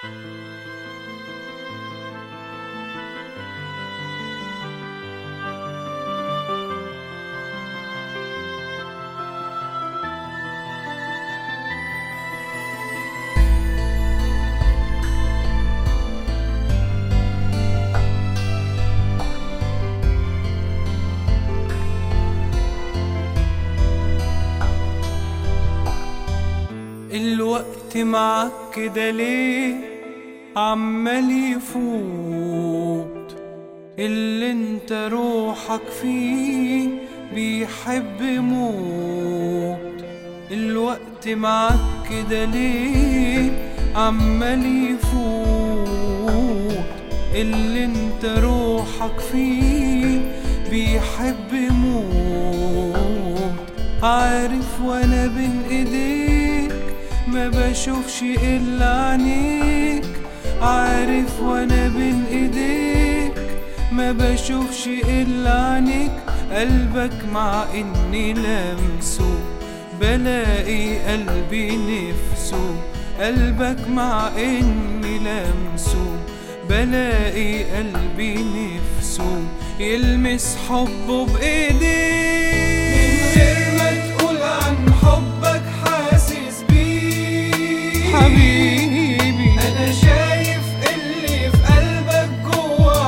الوقت معك كده ليه عمال يفوت اللي انت روحك فيه بيحب موت الوقت معك كده ليه عمال يفوت اللي انت روحك فيه بيحب موت عارف وانا بين ايديك ما بشوفش الا عينيك عارف وانا بين ايديك ما بشوفش الا عينيك قلبك مع اني لمسه بلاقي قلبي نفسه قلبك مع اني لمسه بلاقي قلبي نفسه يلمس حبه بايديه من غير ما تقول عن حبك حاسس بيه حبيبي انا شايف اللي في قلبك جوا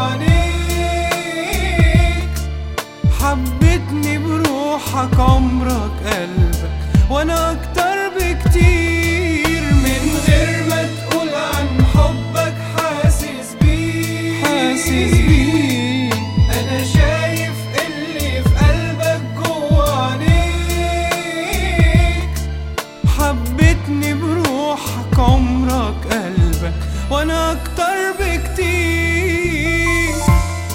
عينيك حبيتني بروحك عمرك قلبك وانا اكتر بكتير من غير ما تقول عن حبك حاسس بيه حاسس بيه انا شايف اللي في قلبك جوا عينيك حبيتني بروحك عمرك قلبك وانا اكتر بكتير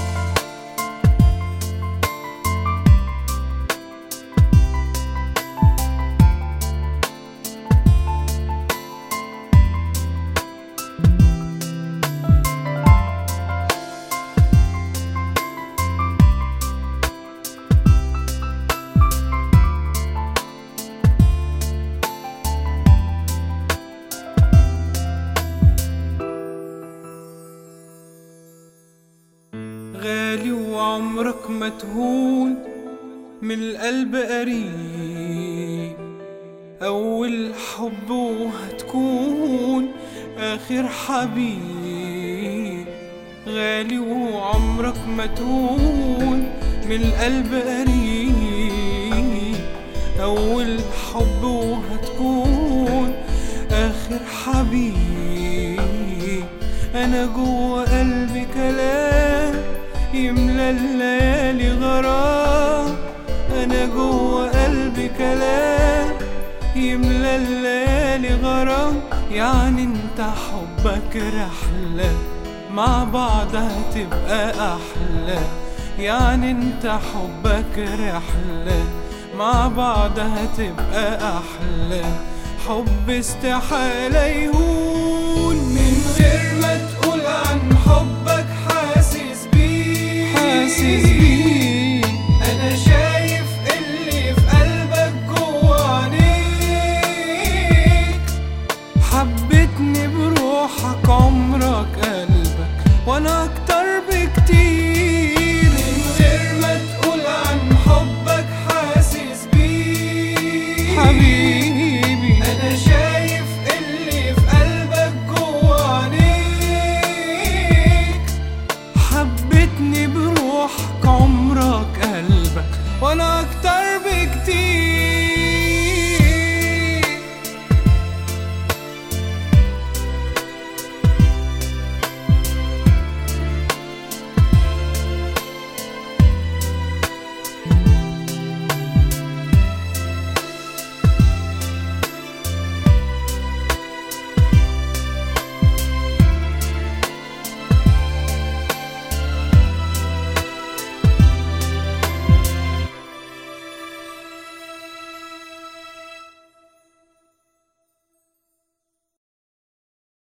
غالي وعمرك ما تهون من القلب قريب أول حب وهتكون آخر حبيب غالي وعمرك ما تهون من القلب قريب أول حب وهتكون آخر حبيب أنا جوا قلبي كلام يملى الليالي غرام أنا جوا قلبي كلام يملى الليالي غرام يعني انت حبك رحلة مع بعض هتبقى أحلى يعني انت حبك رحلة مع بعض هتبقى أحلى حب استحالة يهون من غير ما تقول عن حبك حاسس بيه حاسس بيه أنا شايف اللي في قلبك جوا عينيك حبيتني بروحك عمرك قلبك وأنا أكتر